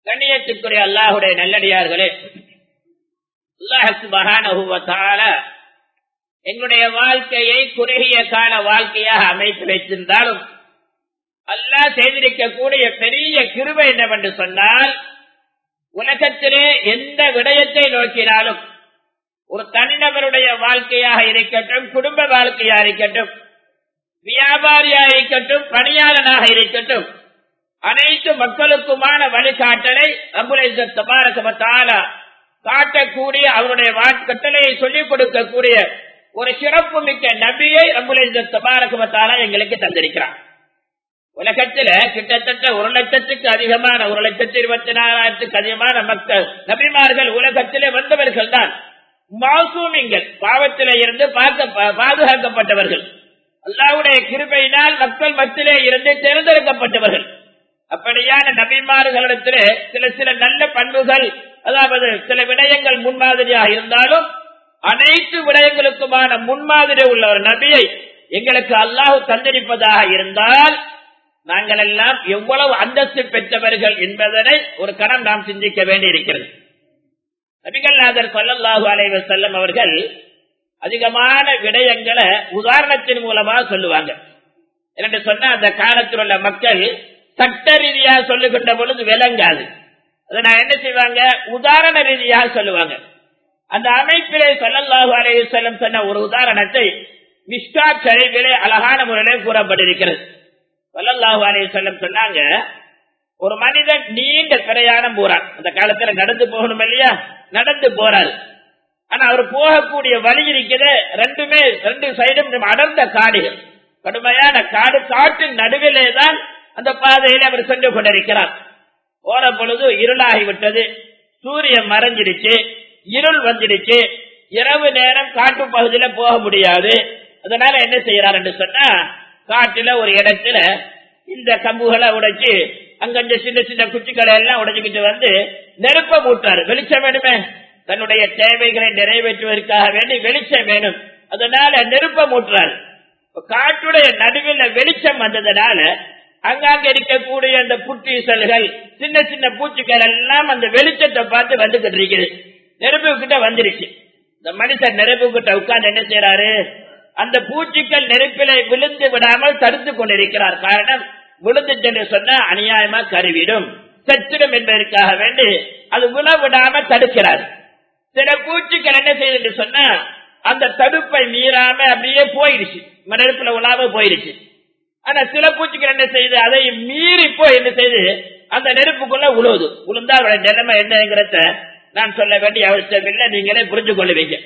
கண்ணியத்துக்குரிய அல்லாஹுடைய நல்லடியார்களே அல்லாஹால எங்களுடைய வாழ்க்கையை குறுகிய கால வாழ்க்கையாக அமைத்து வைத்திருந்தாலும் அல்லாஹ் செய்திருக்கக்கூடிய பெரிய கிருபை என்னவென்று சொன்னால் உலகத்திலே எந்த விடயத்தை நோக்கினாலும் ஒரு தனிநபருடைய வாழ்க்கையாக இருக்கட்டும் குடும்ப வாழ்க்கையாக இருக்கட்டும் வியாபாரியாக இருக்கட்டும் பணியாளனாக இருக்கட்டும் அனைத்து மக்களுக்குமான வழிகாட்டலை அம்புலேசபாரகமத்தால காட்டக்கூடிய அவருடைய கட்டளையை சொல்லிக் கொடுக்கக்கூடிய ஒரு சிறப்பு மிக்க நபியை அம்புலேசபாரகமத்தால எங்களுக்கு தந்திருக்கிறார் உலகத்துல கிட்டத்தட்ட ஒரு லட்சத்துக்கு அதிகமான ஒரு லட்சத்தி இருபத்தி நாலாயிரத்துக்கு அதிகமான மக்கள் நபிமார்கள் உலகத்திலே வந்தவர்கள் தான் மாசூமிங்கள் பாவத்திலே இருந்து பாதுகாக்கப்பட்டவர்கள் அல்லாவுடைய கிருபையினால் மக்கள் மத்தியிலே இருந்து தேர்ந்தெடுக்கப்பட்டவர்கள் அப்படியான நபிமார்களிடத்திலே சில சில நல்ல பண்புகள் அதாவது சில விடயங்கள் முன்மாதிரியாக இருந்தாலும் அனைத்து விடயங்களுக்குமான முன்மாதிரி உள்ள ஒரு நபியை எங்களுக்கு அல்லாஹு தந்திருப்பதாக இருந்தால் நாங்கள் எல்லாம் எவ்வளவு அந்தஸ்து பெற்றவர்கள் என்பதனை ஒரு கணம் நாம் சிந்திக்க வேண்டி இருக்கிறது நபிகள்நாதர் சொல்லல்லாஹு அலைவ செல்லம் அவர்கள் அதிகமான விடயங்களை உதாரணத்தின் மூலமா சொல்லுவாங்க என்று சொன்ன அந்த காலத்தில் உள்ள மக்கள் சட்ட ரீதியாக சொல்லுகின்ற பொழுது விளங்காது அதை நான் என்ன செய்வாங்க உதாரண ரீதியாக சொல்லுவாங்க அந்த அமைப்பிலே சொல்லல்லாஹு அலைய செல்லம் சொன்ன ஒரு உதாரணத்தை மிஸ்கா சரிவிலே அழகான முறையிலே கூறப்பட்டிருக்கிறது சொல்லல்லாஹு அலைய செல்லம் சொன்னாங்க ஒரு மனிதன் நீண்ட பிரயாணம் போறான் அந்த காலத்துல நடந்து போகணும் இல்லையா நடந்து போறாரு ஆனா அவர் போகக்கூடிய வழி இருக்கிறது ரெண்டுமே ரெண்டு சைடும் அடர்ந்த காடுகள் கடுமையான காடு காட்டின் நடுவிலே தான் அந்த பாதையில அவர் சென்று கொண்டிருக்கிறார் போற பொழுது இருளாகி விட்டது சூரியன் மறைஞ்சிருச்சு இருள் வந்துடுச்சு இரவு நேரம் காட்டு பகுதியில போக முடியாது அதனால என்ன செய்யறார் என்று சொன்னா காட்டுல ஒரு இடத்துல இந்த கம்புகளை உடைச்சு அங்க சின்ன சின்ன குச்சிகளை எல்லாம் உடைச்சுக்கிட்டு வந்து நெருப்ப மூட்டாரு வெளிச்சம் வேணுமே தன்னுடைய தேவைகளை நிறைவேற்றுவதற்காக வேண்டி வெளிச்சம் வேணும் அதனால நெருப்ப மூட்டுறாரு காட்டுடைய நடுவில் வெளிச்சம் வந்ததுனால அங்காங்க இருக்கக்கூடிய அந்த புற்றீசல்கள் சின்ன சின்ன பூச்சிகள் எல்லாம் அந்த வெளிச்சத்தை பார்த்து வந்துகிட்டு இருக்குது நெருப்பு கிட்ட வந்துருச்சு இந்த மனுஷன் நெருப்பு கிட்ட உட்கார்ந்து என்ன செய்யறாரு அந்த பூச்சிகள் நெருப்பில விழுந்து விடாமல் தடுத்து கொண்டிருக்கிறார் காரணம் விழுந்துட்டு சொன்னா அநியாயமா கருவிடும் செத்திடும் என்பதற்காக வேண்டி அது விழ விடாம தடுக்கிறார் சில பூச்சிகள் என்ன செய்யுது சொன்னா அந்த தடுப்பை மீறாம அப்படியே போயிடுச்சு நெருப்புல விழாம போயிடுச்சு ஆனா சில பூச்சிகள் என்ன செய்யுது அதை மீறி போய் என்ன செய்து அந்த நெருப்புக்குள்ள உழுவுது உளுந்தா அவருடைய நிலைமை என்னங்கிறத நான் சொல்ல வேண்டிய அவசியம் இல்லை நீங்களே புரிஞ்சு கொள்ளுவீங்க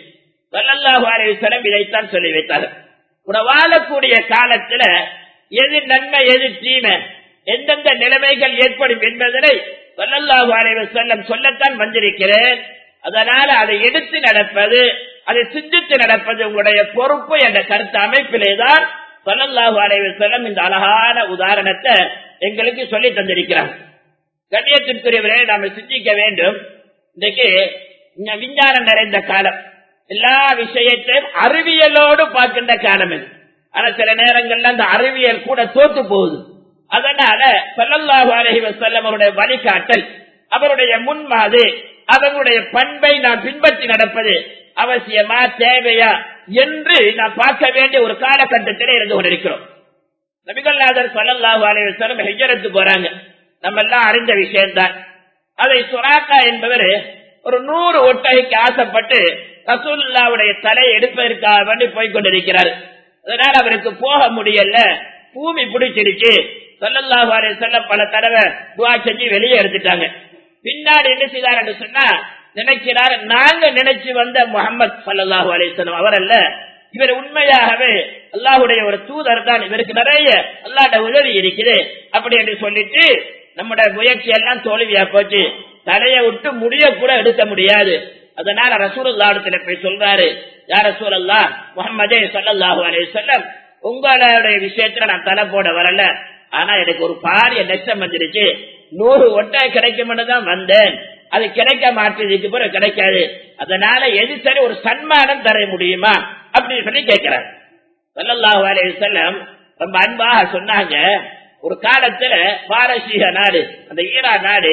வல்லல்லாஹு இதைத்தான் சொல்லி வைத்தார்கள் கூட வாழக்கூடிய காலத்துல எது நன்மை எது தீமை எந்தெந்த நிலைமைகள் ஏற்படும் என்பதனை வல்லல்லாஹு அலைவ செல்லம் சொல்லத்தான் வந்திருக்கிறேன் அதனால அதை எடுத்து நடப்பது அதை சிந்தித்து நடப்பது உங்களுடைய பொறுப்பு என்ற கருத்து அமைப்பிலேதான் சொல்லல்லாஹு அலைவ செல்லம் இந்த அழகான உதாரணத்தை எங்களுக்கு சொல்லி தந்திருக்கிறார் கண்ணியத்திற்குரியவரே நாம சிந்திக்க வேண்டும் இன்றைக்கு விஞ்ஞானம் நிறைந்த காலம் எல்லா விஷயத்தையும் அறிவியலோடு பார்க்கின்ற காலம் இது ஆனா சில நேரங்கள்ல அந்த அறிவியல் கூட தோத்து போகுது அதனால சொல்லல்லாஹு அலஹி வசல்லம் அவருடைய வழிகாட்டல் அவருடைய முன்மாது அவருடைய பண்பை நாம் பின்பற்றி நடப்பது அவசியமா தேவையா என்று நாம் பார்க்க வேண்டிய ஒரு காலகட்டத்திலே இருந்து கொண்டிருக்கிறோம் நபிகள்நாதர் சொல்லல்லாஹு அலஹி வசல்லம் ஹெஜரத்து போறாங்க நம்ம எல்லாம் அறிந்த விஷயம்தான் அதை சுராக்கா என்பவர் ஒரு நூறு ஒட்டகைக்கு ஆசைப்பட்டு ரசூல்லாவுடைய தலையை எடுப்பதற்காக வேண்டி போய்கொண்டிருக்கிறார் அதனால அவருக்கு போக முடியல பூமி பிடிச்சிருச்சு சொல்லல்லாஹு அலைஹி வஸல்லம் பல தடவை துவா செஞ்சு வெளியே எடுத்துட்டாங்க பின்னாடி என்ன செய்தார் சொன்னா நினைக்கிறார் நாங்க நினைச்சு வந்த முகமது சல்லாஹூ அலிஸ்லாம் அவர் அல்ல இவர் உண்மையாகவே அல்லாஹுடைய ஒரு தூதர் தான் இவருக்கு நிறைய அல்லாட உதவி இருக்குது அப்படி என்று சொல்லிட்டு நம்முடைய முயற்சி எல்லாம் தோல்வியா போச்சு தலையை விட்டு முடிய கூட எடுக்க முடியாது அதனால ரசூலுல்லாடத்துல போய் சொல்றாரு யார் ரசூலல்லா முகமதே சல்லாஹூ அலி சொல்லம் உங்களுடைய விஷயத்துல நான் தலை போட வரல ஆனா எனக்கு ஒரு பாரிய நஷ்டம் வந்துருச்சு நூறு ஒட்டை கிடைக்கும் தான் வந்தேன் அது கிடைக்க மாட்டேதுக்கு பிறகு கிடைக்காது அதனால எது சரி ஒரு சன்மானம் தர முடியுமா அப்படின்னு சொல்லி கேட்கிறார் சல்லல்லாஹு அலைஹி வஸல்லம் ரொம்ப அன்பாக சொன்னாங்க ஒரு காலத்துல பாரசீக நாடு அந்த ஈரா நாடு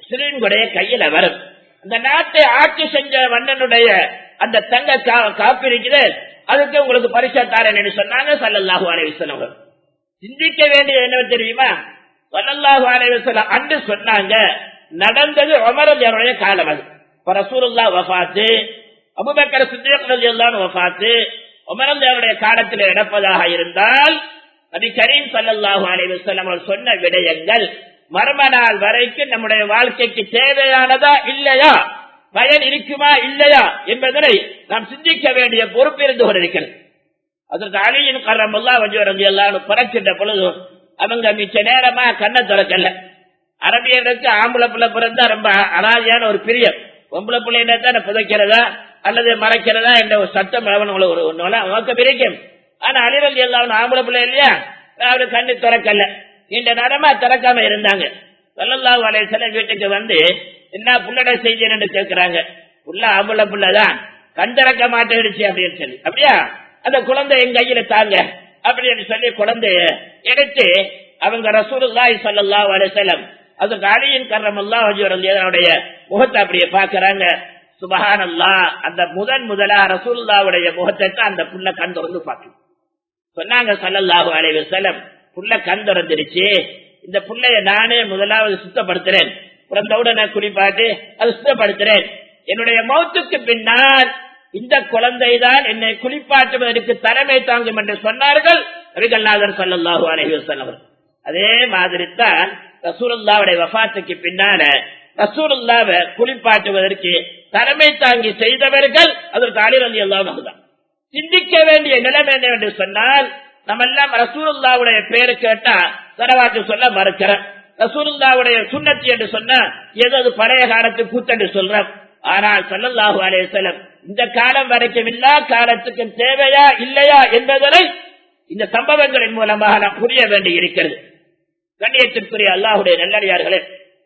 முஸ்லிம்களுடைய கையில வரும் அந்த நாட்டை ஆட்சி செஞ்ச மன்னனுடைய அந்த தங்க கா- காப்பு இருக்குது அதுக்கு உங்களுக்கு பரிசா தாரேன்னு சொன்னாங்க சல்லல்லாஹு அலைஹி வஸல்லம் அவர்கள். சிந்திக்க வேண்டியது என்ன தெரியுமா சல்லல்லாஹு அலைஹி வஸல்லம் அன்று சொன்னாங்க நடந்தது உமரஜருடைய காலம் அது இப்ப ரசூலுல்லாஹ் வஃபாத்து அபூபக்கர் சித்திக் ரலியல்லாஹு அன்ஹு வஃபாத்து உமரஜருடைய காலத்தில் நடப்பதாக இருந்தால் நபி கரீம் சல்லல்லாஹு அலைஹி வஸல்லம் அவர்கள் சொன்ன விடயங்கள் மர்ம நாள் வரைக்கும் நம்முடைய வாழ்க்கைக்கு தேவையானதா இல்லையா பயன் இருக்குமா இல்லையா என்பதனை நாம் சிந்திக்க வேண்டிய பொறுப்பு இருந்து கொண்டிருக்கிறது அதற்கு அலியின் கரமல்லா வஜூரதி எல்லாம் பிறக்கின்ற பொழுது அவங்க மிச்ச நேரமா கண்ணை திறக்கல அரபியர்களுக்கு ஆம்பளை பிள்ளை பிறந்தா ரொம்ப அனாதியான ஒரு பிரியம் பொம்பளை பிள்ளைன்னா தான் புதைக்கிறதா அல்லது மறைக்கிறதா என்ற ஒரு சட்டம் அவனுங்களை ஒரு ஒண்ணு அவங்க பிரிக்கும் ஆனா அலிரல் எல்லாம் ஆம்பளை பிள்ளை இல்லையா அவரு கண்ணு திறக்கல இந்த நேரமா திறக்காம இருந்தாங்க சல்லல்லாஹு அலைஹி வஸல்லம் வீட்டுக்கு வந்து என்ன புள்ளட செய்தின்னு கேக்குறாங்க புள்ள ஆம்பளை பிள்ளைதான் கண் திறக்க மாட்டேடுச்சு அப்படின்னு சொல்லி அப்படியா அந்த குழந்தை என் கையில தாங்க அப்படின்னு சொல்லி குழந்தைய எடுத்து அவங்க ரசூலுல்லாஹி ஸல்லல்லாஹு அலைஹி வஸல்லம் அதுக்கு அலியின் கர்ரமல்லாஹு வஜ்ஹுடைய முகத்தை அப்படியே பாக்குறாங்க சுபஹானல்லாஹ் அந்த முதன் முதலா ரசூலுல்லாஹ்வுடைய முகத்தை தான் அந்த புள்ள கண் திறந்து பார்க்கும் சொன்னாங்க சல்லல்லாஹு அலைஹி வஸல்லம் புள்ள கண் திறந்துருச்சு இந்த புள்ளைய நானே முதலாவது சுத்தப்படுத்துறேன் பிறந்தவுடனே குளிப்பாட்டி அது சுத்தப்படுத்துறேன் என்னுடைய மௌத்துக்கு பின்னால் இந்த குழந்தைதான் என்னை குளிப்பாட்டுவதற்கு தலைமை தாங்கும் என்று சொன்னார்கள் நபிகள்நாதர் சல்லல்லாஹு அலைஹி வஸல்லம் அதே மாதிரி தான் ரசூலுல்லாவுடைய வஃபாத்துக்கு பின்னால ரசூலுல்லாவை குளிப்பாட்டுவதற்கு தலைமை தாங்கி செய்தவர்கள் அதற்கு அலி அலி அல்லாஹ் தான் சிந்திக்க வேண்டிய நிலைமை என்ன என்று சொன்னால் நம்ம எல்லாம் ரசூலுல்லாவுடைய பேரு கேட்டா தரவாட்டு சொல்ல மறுக்கிறோம் ரசூலுல்லாவுடைய சுண்ணத்தி என்று சொன்னா ஏதோ அது பழைய காலத்து கூத்தென்று சொல்றோம் ஆனால் சல்லல்லாஹு அலைஹி வஸல்லம் இந்த காலம் வரைக்கும் எல்லா காலத்துக்கும் தேவையா இல்லையா என்பதனை இந்த சம்பவங்களின் மூலமாக நாம் புரிய வேண்டி இருக்கிறது கண்ணியத்திற்குரிய அல்லாஹுடைய நல்லடியார்களே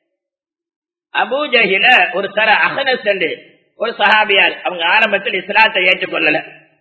அபூஜஹில ஒரு தர அகனஸ் என்று ஒரு சஹாபியார் அவங்க ஆரம்பத்தில் இஸ்லாத்தை ஏற்றுக்கொள்ளல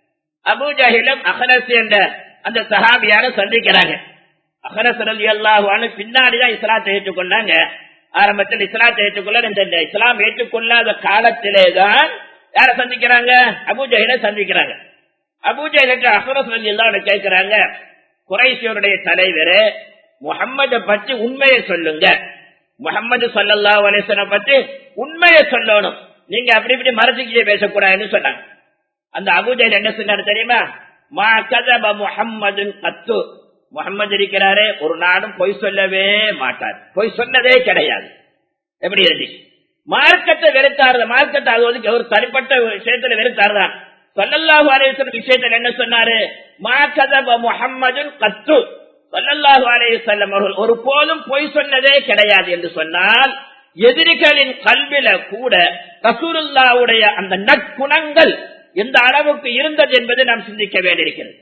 அபூஜஹிலும் அகனஸ் என்ற அந்த சஹாபியார சந்திக்கிறாங்க அகனஸ் ரலி அல்லாஹுவானு பின்னாடிதான் இஸ்லாத்தை ஏற்றுக்கொண்டாங்க ஆரம்பத்தில் இஸ்லாத்தை ஏற்றுக்கொள்ள இந்த இந்த இஸ்லாம் ஏற்றுக்கொள்ளாத காலத்திலே தான் யார சந்திக்கிறாங்க அபூஜஹில சந்திக்கிறாங்க அபூஜஹிலுக்கு அகனஸ் ரலி அல்லாஹ் கேட்கிறாங்க குறைசியருடைய தலைவர் முகம்மத பற்றி உண்மையை சொல்லுங்க முகமது சல்லல்லா அலிசனை பற்றி உண்மையை சொல்லணும் நீங்க அப்படி இப்படி மறைச்சிக்கிட்டே பேசக்கூடாதுன்னு சொன்னாங்க அந்த அபுஜல் என்ன சொன்னாரு தெரியுமா மா கதப முஹம்மது கத்து முகம்மது இருக்கிறாரே ஒரு நாடும் பொய் சொல்லவே மாட்டார் பொய் சொன்னதே கிடையாது எப்படி இருந்துச்சு மார்க்கத்தை வெறுத்தாரு மார்க்கத்தை அது வந்து ஒரு தனிப்பட்ட விஷயத்துல வெறுத்தாரு தான் சொல்லல்லாஹு அலைவசன் விஷயத்துல என்ன சொன்னாரு மா கதப முஹம்மது கத்து சொல்லல்லாஹு அலைவசல்லம் அவர்கள் ஒரு போதும் பொய் சொன்னதே கிடையாது என்று சொன்னால் எதிரிகளின் கல்வில கூட ரசூலுல்லாவுடைய அந்த நற்குணங்கள் எந்த அளவுக்கு இருந்தது என்பதை நாம் சிந்திக்க வேண்டியிருக்கிறது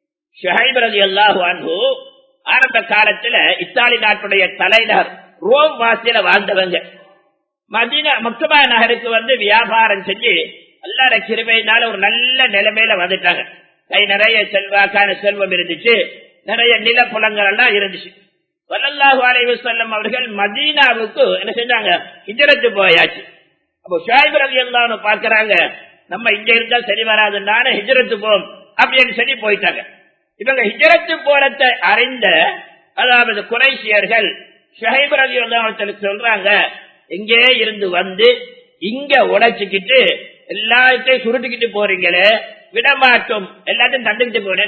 ஷஹைப் ரதி அல்லாஹு அன்பு ஆரம்ப காலத்துல இத்தாலி நாட்டுடைய தலைநகர் ரோம் வாசியில வாழ்ந்தவங்க மதீனா மக்தபா நகருக்கு வந்து வியாபாரம் செஞ்சு அல்லாட கிருபையினால ஒரு நல்ல நிலைமையில வந்துட்டாங்க கை நிறைய செல்வாக்கான செல்வம் இருந்துச்சு நிறைய நிலப்புலங்கள் எல்லாம் இருந்துச்சு வல்லல்லாஹு அலைஹி வஸல்லம் அவர்கள் மதீனாவுக்கு என்ன செஞ்சாங்க ஹிஜ்ரத் போயாச்சு அப்போ ஷாயிப் ரலியல்லாஹு பார்க்கறாங்க நம்ம இங்க இருந்தா சரி வராது நானே ஹிஜ்ரத் போம் அப்படின்னு சொல்லி போயிட்டாங்க இவங்க ஹிஜ்ரத் போறதை அறிந்த அதாவது குறைசியர்கள் ஷஹைப் ரலியல்லாஹு சொல்றாங்க எங்கே இருந்து வந்து இங்க உடைச்சுக்கிட்டு எல்லாத்தையும் சுருட்டிக்கிட்டு போறீங்களே விடமாட்டோம் எல்லாத்தையும் தந்துக்கிட்டு போறேன்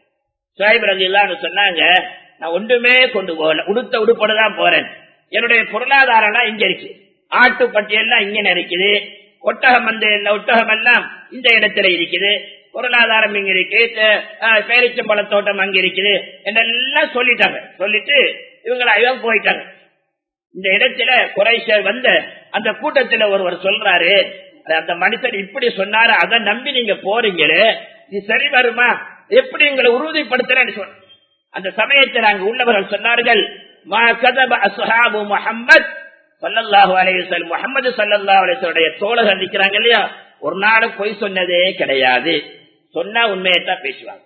ஷாயிப் ரலியல்லாஹு சொன்னாங்க நான் ஒன்றுமே கொண்டு போகல உடுத்த உடுப்பட தான் போறேன் என்னுடைய பொருளாதாரம் இங்க இருக்கு ஆட்டு பட்டியெல்லாம் இங்க இருக்குது ஒட்டகம் வந்து ஒட்டகம் எல்லாம் இந்த இடத்துல இருக்குது பொருளாதாரம் இங்க இருக்கு பேரிச்சம்பழ தோட்டம் அங்க இருக்குது என்றெல்லாம் சொல்லிட்டாங்க சொல்லிட்டு இவங்களை இவங்க போயிட்டாங்க இந்த இடத்துல குறைசர் வந்த அந்த கூட்டத்துல ஒருவர் சொல்றாரு அந்த மனுஷன் இப்படி சொன்னாரு அதை நம்பி நீங்க போறீங்களே இது சரி வருமா எப்படி உங்களை உறுதிப்படுத்துறேன்னு சொன்ன அந்த சமயத்தில் அங்கு உள்ளவர்கள் சொன்னார்கள் மா கதப அஸ்ஹாபு முஹம்மத் சல்லல்லாஹு அலைஹி வஸல்லம் முஹம்மது ஸல்லல்லாஹு அலைஹி வஸல்லம் தோழர்கள் நிக்கிறாங்க இல்லையா ஒரு நாள் பொய் சொன்னதே கிடையாது சொன்னா உண்மையை தான் பேசுவாங்க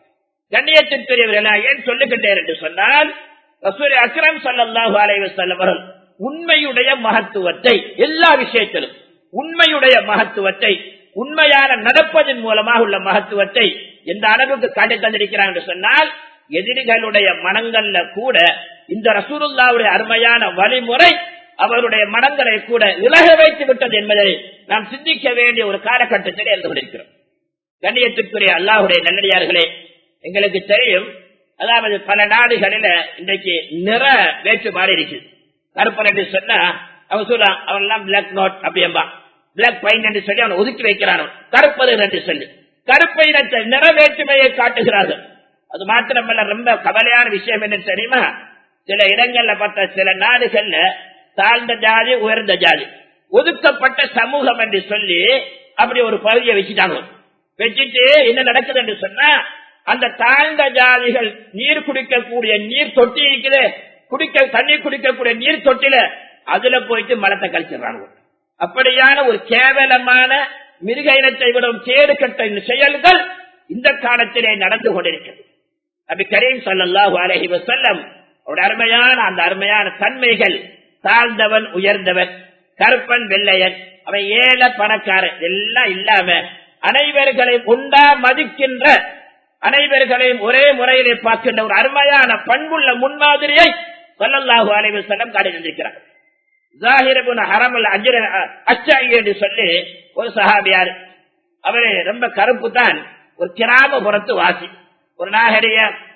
கண்ணியத்திற்குரியவர்கள் ஏன் சொல்லுகின்றேன் என்று சொன்னால் ரசூல் அக்ரம் சல்லல்லாஹு அலைஹி வஸல்லம் அவர்கள் உண்மையுடைய மகத்துவத்தை எல்லா விஷயத்திலும் உண்மையுடைய மகத்துவத்தை உண்மையான நடப்பதன் மூலமாக உள்ள மகத்துவத்தை எந்த அளவுக்கு காட்டி தந்திருக்கிறார் என்று சொன்னால் எதிரிகளுடைய மனங்கள்ல கூட இந்த ரசூலுல்லாவுடைய அருமையான வழிமுறை அவருடைய மனங்களை கூட இலக வைத்து விட்டது என்பதை நாம் சிந்திக்க வேண்டிய ஒரு காலகட்டத்தில் இருந்து கொண்டிருக்கிறோம் கண்ணியத்திற்குரிய அல்லாஹுடைய நல்லடியார்களே எங்களுக்கு தெரியும் அதாவது பல நாடுகளில இன்றைக்கு நிற வேற்றுமாறி இருக்குது கருப்பன் என்று சொன்னா அவன் சொல்ல அவன் எல்லாம் பிளாக் நோட் அப்படியம்பா பிளாக் பைன் என்று சொல்லி அவன் ஒதுக்கி வைக்கிறான் கருப்பது என்று சொல்லி கருப்பை இனத்தை நிற வேற்றுமையை காட்டுகிறார்கள் அது மாத்திரமல்ல ரொம்ப கவலையான விஷயம் என்ன தெரியுமா சில இடங்கள்ல பார்த்த சில நாடுகள்ல தாழ்ந்த ஜாதி உயர்ந்த ஜாதி ஒதுக்கப்பட்ட சமூகம் என்று சொல்லி அப்படி ஒரு பகுதியை வச்சுட்டாங்க வச்சுட்டு என்ன நடக்குது என்று சொன்னா அந்த தாழ்ந்த ஜாதிகள் நீர் குடிக்கக்கூடிய நீர் தொட்டி இருக்குது குடிக்க தண்ணீர் குடிக்கக்கூடிய நீர் தொட்டில அதுல போயிட்டு மலத்தை கழிச்சிடறாங்க அப்படியான ஒரு கேவலமான மிருக இனத்தை விடும் கேடு கட்ட செயல்கள் இந்த காலத்திலே நடந்து கொண்டிருக்கிறது அப்படி கரீம் சல்லாஹூ அலஹி வசல்லம் அவருடைய அருமையான அந்த அருமையான தன்மைகள் தாழ்ந்தவன் உயர்ந்தவன் கருப்பன் வெள்ளையன் அவன் ஏழை பணக்காரன் எல்லாம் இல்லாம அனைவர்களையும் உண்டா மதிக்கின்ற அனைவர்களையும் ஒரே முறையிலே பார்க்கின்ற ஒரு அருமையான பண்புள்ள முன்மாதிரியை சொல்லல்லாஹு அலைவர் செல்லம் காட்டி வந்திருக்கிறார் என்று சொல்லி ஒரு சஹாபியார் அவரு ரொம்ப கருப்பு தான் ஒரு கிராமப்புறத்து வாசி ஒரு நாகரிக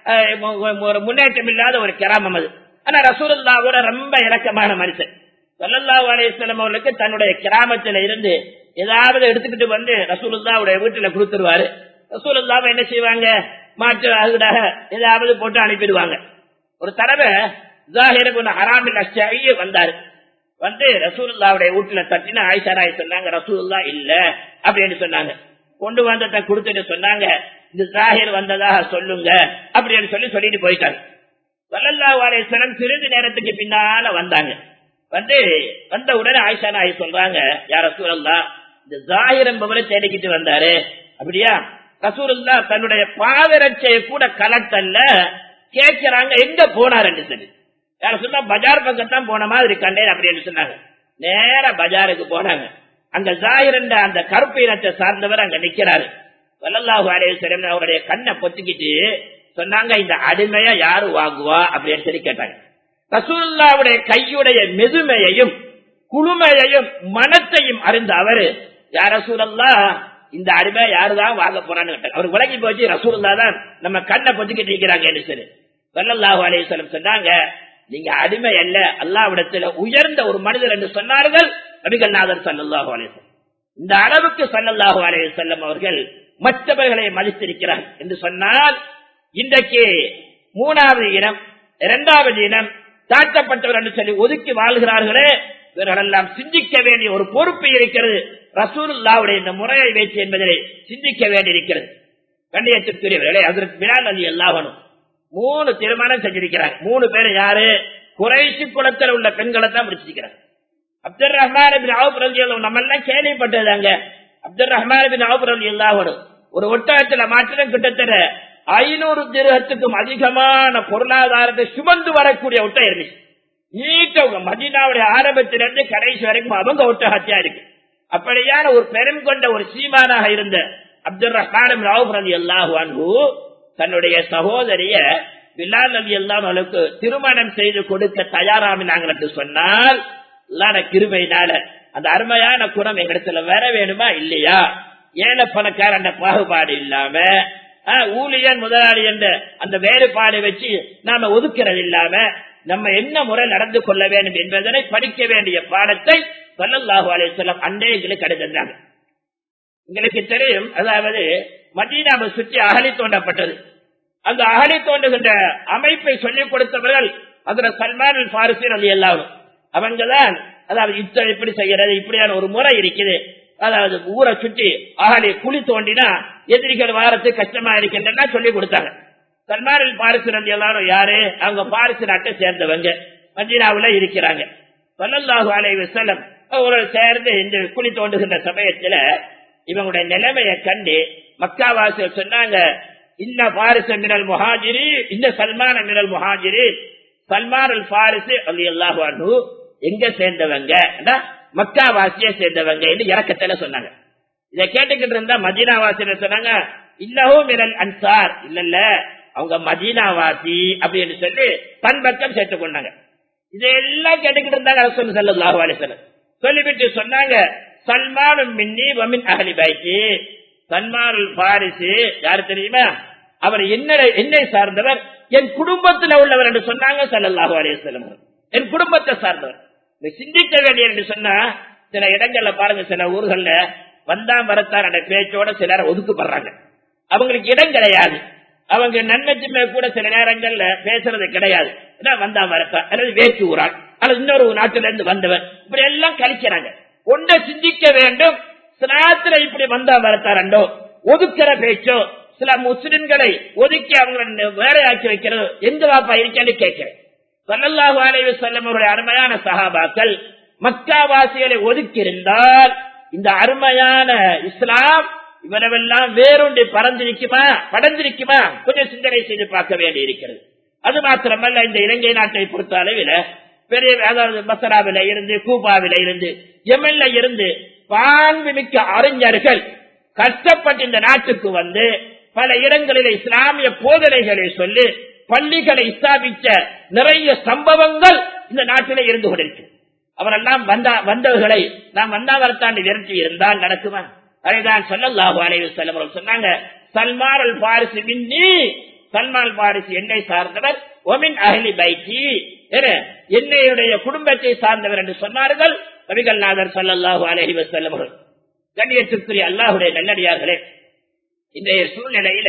ஒரு முன்னேற்றம் இல்லாத ஒரு கிராமம் அது ஆனா ரசூலுல்லாவோட ரொம்ப இலக்கமான மனுஷன் சொல்லல்லாஹு அலையம் அவர்களுக்கு தன்னுடைய கிராமத்துல இருந்து ஏதாவது எடுத்துக்கிட்டு வந்து ரசூலுல்லாவுடைய வீட்டுல கொடுத்துருவாரு ரசூலுல்லாவை என்ன செய்வாங்க மாற்று அதுடாக ஏதாவது போட்டு அனுப்பிடுவாங்க ஒரு தடவை ஜாஹிரபுன் ஹராமில் அஷ்டாயி வந்தாரு வந்து ரசூலுல்லாவுடைய வீட்டுல தட்டின ஆயிஷாராய் சொன்னாங்க ரசூலுல்லா இல்ல அப்படின்னு சொன்னாங்க கொண்டு வந்ததை கொடுத்துட்டு சொன்னாங்க இந்த ஜாஹிர் வந்ததாக சொல்லுங்க அப்படின்னு சொல்லி சொல்லிட்டு போயிட்டாங்க சல்லல்லா வாலேஸ்வரம் சிறிது நேரத்துக்கு பின்னால வந்தாங்க வந்து வந்த உடனே ஆயிஷா நாய் சொல்றாங்க யார் ரசூலல்லா இந்த ஜாஹிர் என்பவரை தேடிக்கிட்டு வந்தாரு அப்படியா ரசூலுல்லா தன்னுடைய பாதரட்சையை கூட கலட்டல்ல கேட்கிறாங்க எங்க போனார் சொல்லி யார சொன்னா பஜார் பக்கத்தான் போன மாதிரி கண்டேன் அப்படின்னு சொன்னாங்க நேர பஜாருக்கு போனாங்க அங்க ஜாகிரண்ட அந்த கருப்பு இனத்தை சார்ந்தவர் அங்க நிக்கிறாரு வல்லல்லாஹு அலேஸ்வரம் அவருடைய கண்ணை பொத்திக்கிட்டு சொன்னாங்க இந்த அடிமையா யாரு வாங்குவா அப்படின்னு சொல்லி கேட்டாங்க ரசூல்லாவுடைய கையுடைய மெதுமையையும் குளுமையையும் மனத்தையும் அறிந்த அவரு யார் ரசூலல்லா இந்த அடிமை யாருதான் வாங்க போறான்னு கேட்டாங்க அவர் விலகி போச்சு ரசூல்லா தான் நம்ம கண்ணை பொத்திக்கிட்டு இருக்கிறாங்க சொல்லி வல்லல்லாஹு அலேஸ்வரம் சொன்னாங்க நீங்க அடிமை அல்ல அல்லாவிடத்துல உயர்ந்த ஒரு மனிதர் என்று சொன்னார்கள் நபிகள் நாதர் சல்லாஹு அலேசன் இந்த அளவுக்கு சல்லல்லாஹு அலைய செல்லம் அவர்கள் மற்றவர்களை மதித்திருக்கிறார் என்று சொன்னால் இன்றைக்கு மூணாவது இனம் இரண்டாவது இனம் தாழ்த்தப்பட்டவர் என்று சொல்லி ஒதுக்கி வாழ்கிறார்களே இவர்களெல்லாம் சிந்திக்க வேண்டிய ஒரு பொறுப்பு இருக்கிறது ரசூலுல்லாவுடைய இந்த முறையை வைத்து என்பதை சிந்திக்க வேண்டியிருக்கிறது கண்ணியத்திற்குரியவர்களே அதற்கு பிலால் அலி எல்லாவனும் மூணு திருமணம் செஞ்சிருக்கிறாங்க மூணு பேர் யாரு குறைசி குளத்தில் உள்ள பெண்களை தான் முடிச்சிருக்கிறாங்க அப்துல் ரஹ்மான் நம்ம எல்லாம் கேள்விப்பட்டதாங்க அப்துல் ரஹ்மான் எல்லாவனும் ஒரு ஒட்டகத்துல மாற்றம் கிட்டத்தட்ட ஐநூறு திருகத்துக்கும் அதிகமான பொருளாதாரத்தை சுமந்து வரக்கூடிய ஒட்டம் இருந்துச்சு நீட்டவங்க மதினாவுடைய ஆரம்பத்திலிருந்து கடைசி வரைக்கும் அவங்க ஒட்டகத்தியா இருக்கு அப்படியான ஒரு பெரும் கொண்ட ஒரு சீமானாக இருந்த அப்துல் ரஹ்மான் எல்லாஹு தன்னுடைய சகோதரிய பிலால் அலி அல்லாமலுக்கு திருமணம் செய்து கொடுக்க தயாராமினாங்க என்று சொன்னால் அல்லாத கிருபையினால அந்த அருமையான குணம் எங்களிடத்துல வர வேணுமா இல்லையா ஏழை பணக்கார அந்த பாகுபாடு இல்லாம ஊழியன் முதலாளி என்ற அந்த வேறுபாடு வச்சு நாம ஒதுக்கிறது இல்லாம நம்ம என்ன முறை நடந்து கொள்ள வேண்டும் என்பதனை படிக்க வேண்டிய பாடத்தை சொல்லல்லாஹு அலையம் அண்டைகளுக்கு கிடைத்திருந்தாங்க உங்களுக்கு தெரியும் அதாவது மதீனாவை சுற்றி அகலி தோண்டப்பட்டது அந்த அகலி தோண்டுகின்ற அமைப்பை சொல்லிக் கொடுத்தவர்கள் அதுல சல்மான் பாரிசின் அது எல்லாரும் அவங்கதான் அதாவது இத்த இப்படி செய்யறது இப்படியான ஒரு முறை இருக்குது அதாவது ஊரை சுற்றி அகலி குழி தோண்டினா எதிரிகள் வாரத்து கஷ்டமா இருக்கின்றன சொல்லி கொடுத்தாங்க சல்மானில் பாரிசு எல்லாரும் யாரு அவங்க பாரிசு நாட்டை சேர்ந்தவங்க மதீனாவுல இருக்கிறாங்க பல்லல்லாஹு அலை வசலம் அவர்கள் சேர்ந்து இந்த குழி தோண்டுகின்ற சமயத்துல இவங்களுடைய நிலைமையை கண்டு மக்காவாசிகள் சொன்னாங்க இன்ன பாரிச மினல் முஹாஜிரி இந்த சல்மான மினல் முஹாஜிரி சல்மான் அல் பாரிசு அது அல்லாஹு எங்க சேர்ந்தவங்க மக்கா வாசிய சேர்ந்தவங்க என்று இறக்கத்துல சொன்னாங்க இதை கேட்டுக்கிட்டு இருந்தா மதீனா வாசியில சொன்னாங்க இல்லவும் மிரல் அன்சார் இல்ல இல்ல அவங்க மதீனாவாசி அப்படின்னு சொல்லி தன் பக்கம் சேர்த்துக் கொண்டாங்க இதெல்லாம் கேட்டுக்கிட்டு இருந்தாங்க ரசூல் ஸல்லல்லாஹு அலைஹி வஸல்லம் சொல்லிவிட்டு சொன்னாங்க சல்மானும் மின்னி வமின் அகலி பைத்தி சல்மானுல் பாரிசு யாரு தெரியுமா அவர் என்ன என்னை சார்ந்தவர் என் குடும்பத்தில் உள்ளவர் என்று சொன்னாங்க ஸல்லல்லாஹு அலைஹி வஸல்லம் என் குடும்பத்தை சார்ந்தவர் இதை சிந்திக்க வேண்டிய என்று சொன்னா சில இடங்கள்ல பாருங்க சில ஊர்கள்ல வந்தா வரத்தார் என்ற பேச்சோட சிலர் ஒதுக்கப்படுறாங்க அவங்களுக்கு இடம் கிடையாது அவங்க நன்மைச்சுமே கூட சில நேரங்கள்ல பேசுறது கிடையாது ஏன்னா வந்தா வரத்தா அல்லது வேற்று ஊரால் அல்லது இன்னொரு நாட்டில இருந்து வந்தவர் இப்படி எல்லாம் கழிக்கிறாங்க ஒன்றை சிந்திக்க வேண்டும் சிலாத்துல இப்படி வந்தா வரத்தாரண்டோ ஒதுக்கிற பேச்சோ சில முஸ்லிம்களை ஒதுக்கி அவங்களை வேற ஆக்கி வைக்கிறது எங்க வாப்பா இருக்கேன்னு கேட்கிறேன் சல்லல்லாஹு அலைஹி வஸல்லம் அவருடைய அருமையான சஹாபாக்கள் மக்காவாசிகளை ஒதுக்கி இருந்தால் இந்த அருமையான இஸ்லாம் இவனவெல்லாம் வேறொன்று பறந்திருக்குமா படந்திருக்குமா கொஞ்சம் சிந்தனை செய்து பார்க்க வேண்டி இருக்கிறது அது மாத்திரமல்ல இந்த இலங்கை நாட்டை பொறுத்த அளவில் பெரிய அதாவது பசராவில இருந்து கூபாவில இருந்து எமன்ல இருந்து பான்மிக்க அறிஞர்கள் கஷ்டப்பட்டு இந்த நாட்டுக்கு வந்து பல இடங்களில் இஸ்லாமிய போதனைகளை சொல்லி பள்ளிகளை ஸ்தாபித்த நிறைய சம்பவங்கள் இந்த நாட்டிலே இருந்து கொண்டிருக்கு அவரெல்லாம் வந்த வந்தவர்களை நாம் வந்தாவரத்தாண்டு விரட்டி இருந்தால் நடக்குமா அதைதான் சொல்லல்லாஹு அலைஹி வஸல்லம் அவர்கள் சொன்னாங்க சல்மான் அல் பாரிசு மின்னி சல்மான் பாரிசு என்னை சார்ந்தவர் ஒமின் அஹ்லி பைத்தி என்னையுடைய குடும்பத்தை சார்ந்தவர் என்று சொன்னார்கள் நபிகள் நாதர் சல்லல்லாஹு அலைஹி வஸல்லம் அவர்கள் கண்ணியத்திற்குரிய அல்லாஹுடைய நல்லடியார்களே இன்றைய சூழ்நிலையில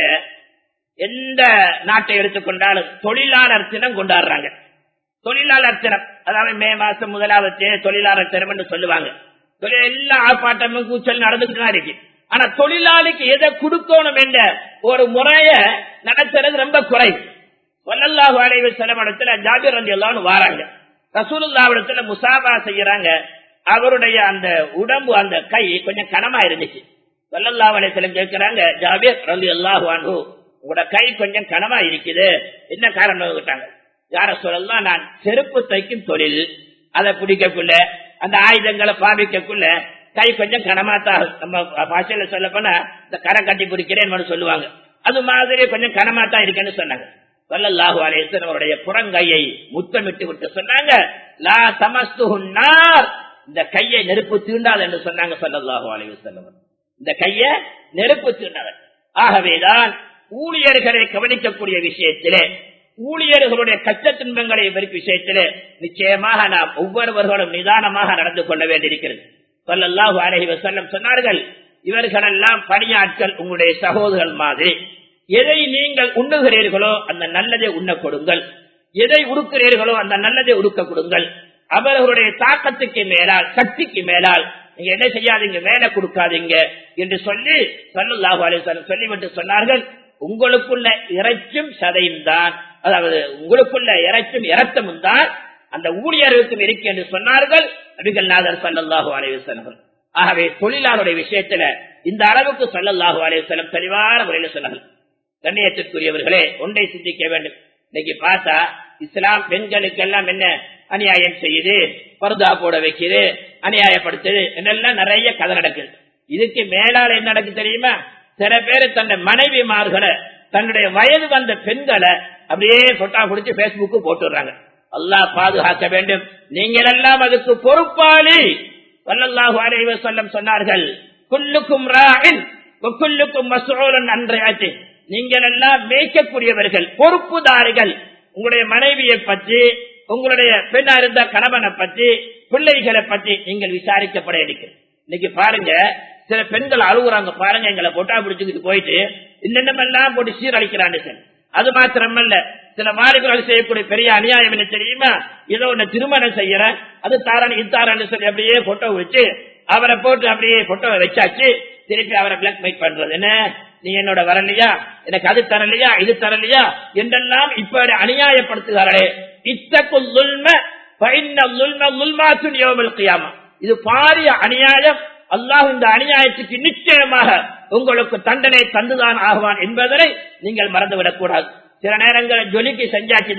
எந்த நாட்டை எடுத்துக்கொண்டாலும் தொழிலாளர் தினம் கொண்டாடுறாங்க தொழிலாளர் தினம் அதாவது மே மாசம் முதலாவது தேதி தொழிலாளர் தினம் என்று சொல்லுவாங்க தொழில் எல்லா ஆர்ப்பாட்டமும் கூச்சல் நடந்துட்டு தான் இருக்கு ஆனா தொழிலாளிக்கு எதை கொடுக்கணும் என்ற ஒரு முறைய நடத்துறது ரொம்ப குறைவு வல்லல்லாஹு அலைஹி செலவிடத்துல ஜாபிர் ரந்தி எல்லாம் வாராங்க ரசூலுல்லாவிடத்துல முசாபா செய்யறாங்க அவருடைய அந்த உடம்பு அந்த கை கொஞ்சம் கனமா இருந்துச்சு வல்லல்லா அலைஹி கேட்கிறாங்க ஜாபிர் ரந்தி அல்லாஹு அன்ஹு உங்களோட கை கொஞ்சம் கனமா இருக்குது என்ன காரணம் கேட்டாங்க யார சொல்லலாம் நான் செருப்பு தைக்கும் தொழில் அதை பிடிக்கக்குள்ள அந்த ஆயுதங்களை பாவிக்கக்குள்ள கை கொஞ்சம் கனமாத்தான் நம்ம பாஷையில சொல்ல போனா இந்த கரை கட்டி பிடிக்கிறேன்னு சொல்லுவாங்க அது மாதிரி கொஞ்சம் கனமாத்தான் இருக்குன்னு சொன்னாங்க சொல்லல்லாஹு அலேசன் அவருடைய புறங்கையை முத்தமிட்டு விட்டு சொன்னாங்க லா சமஸ்துனார் இந்த கையை நெருப்பு தீண்டாது என்று சொன்னாங்க சொல்லல்லாஹு அலைவசல்லம் இந்த கைய நெருப்பு தீண்டாத ஆகவேதான் ஊழியர்களை கவனிக்கக்கூடிய விஷயத்திலே ஊழியர்களுடைய கஷ்ட துன்பங்களை விஷயத்திலே நிச்சயமாக நாம் ஒவ்வொருவர்களும் நிதானமாக நடந்து கொள்ள வேண்டியிருக்கிறது சொல்லல்லாஹு அலஹி வசல்லம் சொன்னார்கள் இவர்களெல்லாம் பணியாட்கள் உங்களுடைய சகோதரர்கள் மாதிரி எதை நீங்கள் உண்ணுகிறீர்களோ அந்த நல்லதை உண்ண கொடுங்கள் எதை உடுக்கிறீர்களோ அந்த நல்லதை உடுக்க கொடுங்கள் அவர்களுடைய தாக்கத்துக்கு மேலால் சக்திக்கு மேலால் நீங்க என்ன செய்யாதீங்க வேலை கொடுக்காதீங்க என்று சொல்லி சொல்லல்லாஹு அலிசல்லம் சொல்லிவிட்டு சொன்னார்கள் உங்களுக்குள்ள இறைச்சும் சதையும் தான் அதாவது உங்களுக்குள்ள இறைச்சும் இரத்தமும் தான் அந்த ஊழியர்களுக்கும் இருக்கு என்று சொன்னார்கள் நபிகள் நாதர் சல்லாஹூ அலைவசல்லம் ஆகவே தொழிலாளருடைய விஷயத்துல இந்த அளவுக்கு சொல்லல்லாஹூ அலைவசல்லம் தெளிவான முறையில் சொன்னார்கள் கண்ணியத்திற்குரியவர்களே ஒன்றை சிந்திக்க வேண்டும் இன்னைக்கு பார்த்தா இஸ்லாம் பெண்களுக்கு எல்லாம் என்ன அநியாயம் செய்யுது பருதா போட வைக்குது அநியாயப்படுத்துது என்னெல்லாம் நிறைய கதை நடக்குது இதுக்கு மேலால என்ன நடக்கு தெரியுமா சில பேர் தன்னுடைய மனைவிமார்களை தன்னுடைய வயது வந்த பெண்களை அப்படியே போட்டா குடிச்சு பேஸ்புக்கு போட்டுடுறாங்க அல்லாஹ் பாதுகாக்க வேண்டும் நீங்கள் எல்லாம் அதுக்கு பொறுப்பாளி வல்லல்லாஹு அலைவ சொல்லம் சொன்னார்கள் குல்லுக்கும் ராயின் குல்லுக்கும் மசூலன் அன்றையாச்சு நீங்கள் எல்லாம் மேய்க்கக்கூடியவர்கள் பொறுப்புதாரிகள் உங்களுடைய மனைவியை பற்றி உங்களுடைய பெண்ணா இருந்த கணவனை பற்றி பிள்ளைகளை பற்றி நீங்கள் விசாரிக்கப்பட இருக்கு இன்னைக்கு பாருங்க சில பெண்கள் அழுகுறாங்க பாருங்க எங்களை பொட்டா பிடிச்சுக்கிட்டு போயிட்டு இன்னென்னமெல்லாம் போட்டு சீரழிக்கிறான்னு சார் அது மாத்திரமல்ல சில மாடுகள் செய்யக்கூடிய பெரிய அநியாயம் என்ன தெரியுமா ஏதோ ஒண்ணு திருமணம் செய்யற அது தாரன் இது தாரன்னு சொல்லி அப்படியே போட்டோ வச்சு அவரை போட்டு அப்படியே போட்டோவை வச்சாச்சு திருப்பி அவரை பிளாக்மெயில் பண்றது என்ன நீ என்னோட வரலையா எனக்கு அது தரலையா இது தரலையா என்றெல்லாம் இப்ப அநியாயப்படுத்துகிறாரே இத்தக்குள் இது பாரிய அநியாயம் அல்லாஹ் இந்த அநியாயத்துக்கு நிச்சயமாக உங்களுக்கு தண்டனை தந்துதான் ஆகுவான் என்பதனை நீங்கள் மறந்துவிடக் கூடாது சில நேரங்களில் ஜொலிக்கு செஞ்சாச்சுதான்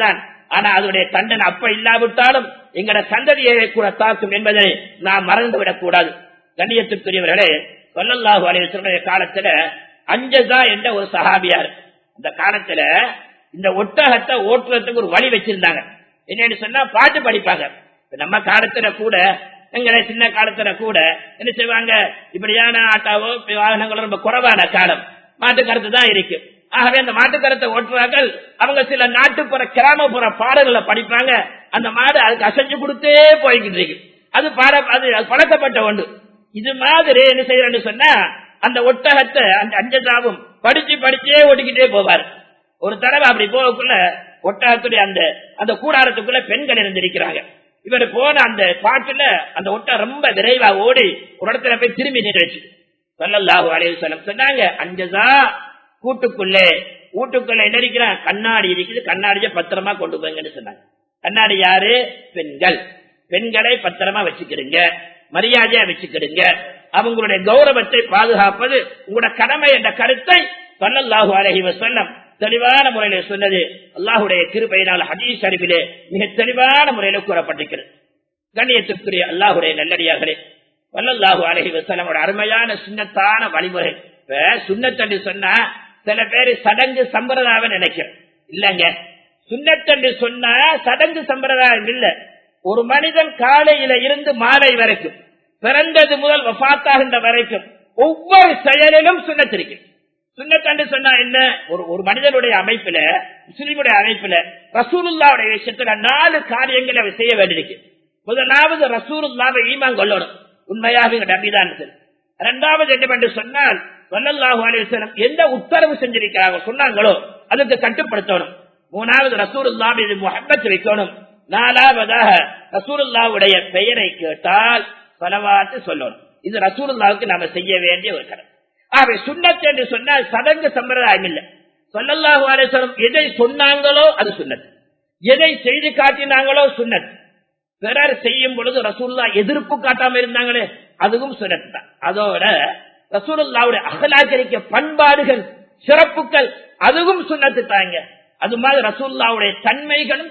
ஆனா அதனுடைய தண்டனை அப்ப இல்லாவிட்டாலும் எங்கட சந்ததியை கூட தாக்கும் என்பதை நாம் மறந்துவிடக் கூடாது கண்ணியத்துக்குரியவர்களே சொல்லல்லாஹு அலைய காலத்துல அஞ்சதா என்ற ஒரு சஹாபியார் இந்த காலத்துல இந்த ஒட்டகத்தை ஓட்டுறதுக்கு ஒரு வழி வச்சிருந்தாங்க என்னன்னு சொன்னா பாட்டு படிப்பாங்க இப்ப நம்ம காலத்துல கூட எங்களை சின்ன காலத்துல கூட என்ன செய்வாங்க இப்படியான ஆட்டாவோ வாகனங்களோ ரொம்ப குறைவான காலம் மாட்டுக்கருத்து தான் இருக்கு ஆகவே அந்த மாட்டுக்கருத்தை ஓட்டுறார்கள் அவங்க சில நாட்டுப்புற கிராமப்புற பாடல்களை படிப்பாங்க அந்த மாடு அதுக்கு அசைஞ்சு கொடுத்தே போய்கிட்டு இருக்கு அது பாட அது அது பழக்கப்பட்ட ஒன்று இது மாதிரி என்ன செய்யறேன்னு சொன்னா அந்த ஒட்டகத்தை அந்த அஞ்சதாவும் படிச்சு படிச்சே ஓட்டிக்கிட்டே போவார் ஒரு தடவை அப்படி போகக்குள்ள ஒட்டகத்துடைய அந்த அந்த கூடாரத்துக்குள்ள பெண்கள் இருந்திருக்கிறாங்க இவர் போன அந்த பாட்டுல அந்த ஒட்டகம் ரொம்ப விரைவா ஓடி ஒரு இடத்துல போய் திரும்பி நின்றுச்சு சொல்லல்லாஹு அலைவசலம் சொன்னாங்க அஞ்சதா கூட்டுக்குள்ளே வீட்டுக்குள்ள என்ன இருக்கிறான் கண்ணாடி இருக்குது கண்ணாடிய பத்திரமா கொண்டு போங்கன்னு சொன்னாங்க கண்ணாடி யாரு பெண்கள் பெண்களை பத்திரமா வச்சுக்கிடுங்க மரியாதையா வச்சுக்கிடுங்க அவங்களுடைய கௌரவத்தை பாதுகாப்பது உங்களோட கடமை என்ற கருத்தை சொல்லல்லாஹு அலஹி வசல்லம் தெளிவான முறையில சொன்னது அல்லாஹுடைய கிருபையினால் ஹதீஸ் அறிவிலே மிக தெளிவான முறையில கூறப்பட்டிருக்கிறது கண்ணியத்துக்குரிய அல்லாஹுடைய நல்லடியார்களே வல்லல்லாஹு அலஹி வசலமோட அருமையான சுண்ணத்தான வழிமுறை இப்ப சுண்ணத்தண்டு சொன்னா சில பேரு சடங்கு சம்பிரதாயம் நினைக்கிறேன் இல்லங்க சுண்ணத்தண்டு சொன்னா சடங்கு சம்பிரதாயம் இல்ல ஒரு மனிதன் காலையில இருந்து மாலை வரைக்கும் பிறந்தது முதல் வபாத்தாகின்ற வரைக்கும் ஒவ்வொரு செயலிலும் சுண்ணத்திருக்கு சுண்ணத்தண்டு சொன்னா என்ன ஒரு ஒரு மனிதனுடைய அமைப்புல முஸ்லிமுடைய அமைப்புல ரசூலுல்லாவுடைய விஷயத்துல நாலு காரியங்களை அவர் செய்ய வேண்டியிருக்கு முதலாவது ரசூலுல்லாவை ஈமான் கொள்ளணும் உண்மையாக நம்பிதான் இரண்டாவது என்னவென்று சொன்னால் சொல்லல்லாஹு அலிவசலம் எந்த உத்தரவு செஞ்சிருக்கிறாங்க சொன்னாங்களோ அதுக்கு கட்டுப்படுத்தணும் மூணாவது ரசூலுல்லா மீது முகப்பத் வைக்கணும் நாலாவதாக ரசூலுல்லாவுடைய பெயரை கேட்டால் பலவாத்து சொல்லணும் இது ரசூலுல்லாவுக்கு நாம செய்ய வேண்டிய ஒரு கடமை ஆகவே சுண்ணத் என்று சொன்னால் சடங்கு சம்பிரதாயம் இல்லை சொல்லல்லாஹு அலிவசலம் எதை சொன்னாங்களோ அது சுண்ணத் எதை செய்து காட்டினாங்களோ சுண்ணத் பிறர் செய்யும் பொழுது ரசூல்லா எதிர்ப்பு காட்டாம இருந்தாங்களே அதுவும் சுண்ணத் தான் அதோட ரசூலுல்லாவுடைய அகலாச்சரிக்க பண்பாடுகள் சிறப்புகள் அதுவும் சுண்ணத்து தாங்க அது மாதிரி ரசூல்லாவுடைய தன்மைகளும்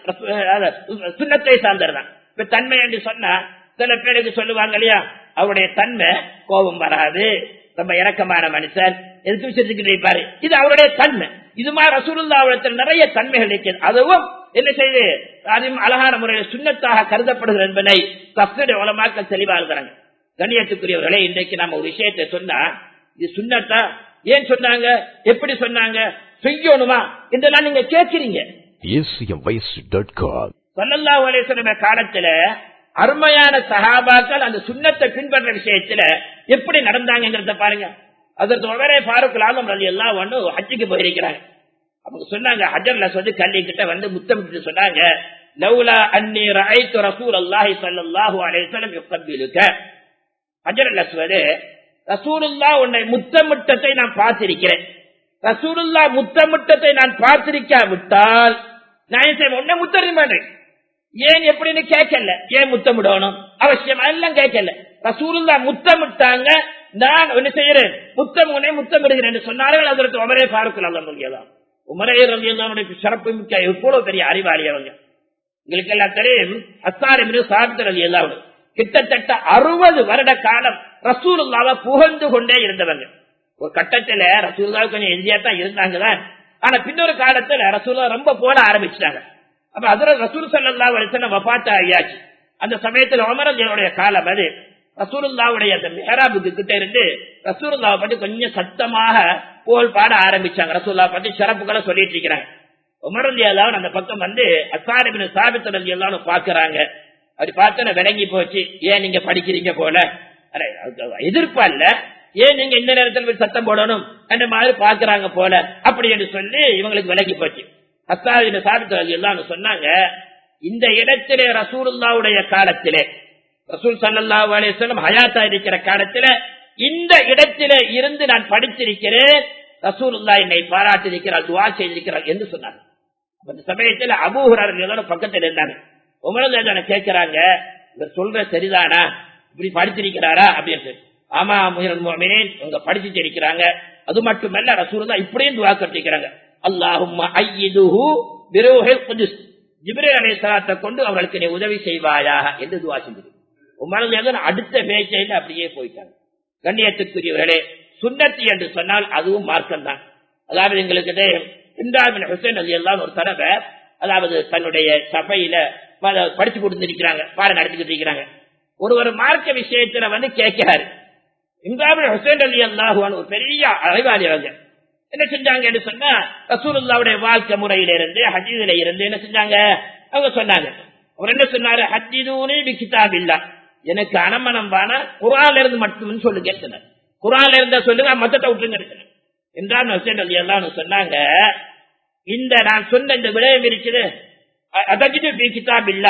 சுண்ணத்தை சார்ந்ததுதான் இப்ப தன்மை என்று சொன்னா சில பேருக்கு சொல்லுவாங்க இல்லையா அவருடைய தன்மை கோபம் வராது ரொம்ப இறக்கமான மனுஷன் எதுக்கு விஷயத்துக்கு நினைப்பாரு இது அவருடைய தன்மை இது மாதிரி ரசூலுல்லாவிடத்தில் நிறைய தன்மைகள் இருக்கிறது அதுவும் என்ன செய்து அதுவும் அழகான முறையில் சுண்ணத்தாக கருதப்படுகிறது என்பதை தப்சுடைய உலமாக்கள் தெளிவா இருக்கிறாங்க கண்ணியத்துக்குரியவர்களே இன்றைக்கு நம்ம ஒரு விஷயத்தை சொன்னா இது சுண்ணத்தா ஏன் சொன்னாங்க எப்படி சொன்னாங்க செய்யணுமா என்றெல்லாம் நீங்க கேட்கிறீங்க சொல்லல்லா அலேஸ்வரம காலத்துல அருமையான சகாபாக்கள் அந்த சுண்ணத்தை பின்பற்ற விஷயத்துல எப்படி நடந்தாங்கிறத பாருங்க அதற்கு ஒரே ஃபாரூக் லாலம் ரலி எல்லாம் ஒண்ணு ஹஜ்ஜுக்கு போயிருக்கிறாங்க அவங்க சொன்னாங்க ஹஜர்ல சொல்லி கல்லி கிட்ட வந்து முத்தமிட்டு சொன்னாங்க லவ்லா அன்னி ரஐத்து ரசூல் அல்லாஹி ஸல்லல்லாஹு அலைஹி வஸல்லம் யுகப்பிலுக ஹஜர் அஸ்வதே ரசூலுல்லா உன்னை முத்தமிட்டத்தை நான் பார்த்திருக்கிறேன் ரசூலுல்லா முத்தமிட்டத்தை நான் பார்த்திருக்காவிட்டால் நான் என்ன செய்வேன் உன்னை முத்தறிய மாட்டேன் ஏன் எப்படின்னு கேட்கல ஏன் முத்தமிடணும் அவசியம் எல்லாம் கேட்கல ரசூலுல்லா முத்தமிட்டாங்க நான் என்ன செய்யறேன் முத்தம் உன்னை முத்தமிடுகிறேன் சொன்னார்கள் அதற்கு உமரே பாருக்கல் அல்ல சொல்லியதான் உமரே ரவியல்லாவுடைய சிறப்பு மிக்க எவ்வளவு பெரிய அறிவாளி அவங்க உங்களுக்கு எல்லாம் தெரியும் அசாரி சாபித்தர் அலி எல்லாம் கிட்டத்தட்ட அறுபது வருட காலம் ரசூலுல்லாவை புகழ்ந்து கொண்டே இருந்தவங்க ஒரு கட்டத்துல ரசூல்லா கொஞ்சம் எந்தியா தான் இருந்தாங்கதான் ஆனா பின்னொரு காலத்துல ரசூல்லா ரொம்ப போட ஆரம்பிச்சிட்டாங்க அப்ப அதுல ரசூல் சல்லா வலிசன வபாத்த ஆயாச்சு அந்த சமயத்துல உமரஜனுடைய காலம் அது ரசூலுல்லாவுடைய அந்த மெஹராபுக்கு கிட்ட இருந்து ரசூலுல்லாவை பத்தி கொஞ்சம் சத்தமாக புகழ் பாட ஆரம்பிச்சாங்க ரசூல்லா பத்தி சிறப்புகளை சொல்லிட்டு இருக்கிறாங்க உமரந்தியாதான் அந்த பக்கம் வந்து அசாரிபின் சாபித்தரல் எல்லாம் பாக்குறாங்க அப்படி பார்த்து விளங்கி போச்சு ஏன் நீங்க படிக்கிறீங்க போல எதிர்ப்பா இல்ல ஏன் நீங்க இந்த நேரத்தில் போய் சத்தம் போடணும் அந்த மாதிரி பாக்குறாங்க போல அப்படி என்று சொல்லி இவங்களுக்கு விலகி போச்சு அசாரிபின் சாபித்தரல் எல்லாம் சொன்னாங்க இந்த இடத்திலே ரசூலுல்லாவுடைய காலத்திலே ரசூல் சல்லா அலிஸ்லம் ஹயாத்தா இருக்கிற காலத்துல இந்த இடத்திலே இருந்து நான் படித்திருக்கிறேன் ரசூலுல்லா என்னை பாராட்டிருக்கிறார் துவா செய்திருக்கிறார் என்று சொன்னார் அந்த சமயத்தில் அபூஹர் பக்கத்தில் இருந்தாங்க உமரதான கேட்கிறாங்க இவர் சொல்ற சரிதானா இப்படி படிச்சிருக்கிறாரா அப்படின்னு ஆமா முயல் உங்க படிச்சு இருக்கிறாங்க அது மட்டுமல்ல ரசூலுல்லா இப்படியும் துவா கட்டிக்கிறாங்க அல்லாஹும் ஜிப்ரே அலைசலாத்தை கொண்டு அவர்களுக்கு நீ உதவி செய்வாயாக என்று துவா செஞ்சது உமரது அடுத்த பேச்சையில் அப்படியே போயிட்டாங்க கண்ணியத்துக்குரியவர்களே சுண்ணத்தி என்று சொன்னால் அதுவும் மார்க்கம் தான் அதாவது எங்களுக்கு தெரியும் இம்ராபின் ஹுசைன் அலி எல்லாம் ஒரு தடவை அதாவது தன்னுடைய சபையில ப- படிச்சு கொடுத்திருக்கிறாங்க பாடம் நடத்திக்கிட்டு இருக்கிறாங்க ஒருவர் மார்க்க விஷயத்துல வந்து கேட்கிறாரு இம்ராபின் ஹுசைன் அலி அல்லாஹுவான் ஒரு பெரிய அறிவாளி அவங்க என்ன செஞ்சாங்க என்று சொன்னா ரசூலுல்லாவுடைய வாழ்க்கை முறையில இருந்து ஹஜீதுல இருந்து என்ன செஞ்சாங்க அவங்க சொன்னாங்க அவர் என்ன சொன்னாரு ஹஜீதூனி பி கிதாபில்லா எனக்கு அனமனம் வான குரான்ல இருந்து மட்டும் சொல்லுங்க சொன்னார் குரான்ல இருந்தா சொல்லுங்க மத்தத்தை விட்டுருங்க இருக்கிறேன் என்றால் ஹுசைன் அலி அல்லாஹ் சொன்னாங்க இந்த நான் சொன்ன இந்த விடயம் இருக்குது அதஜிது பி கிதாபில்லா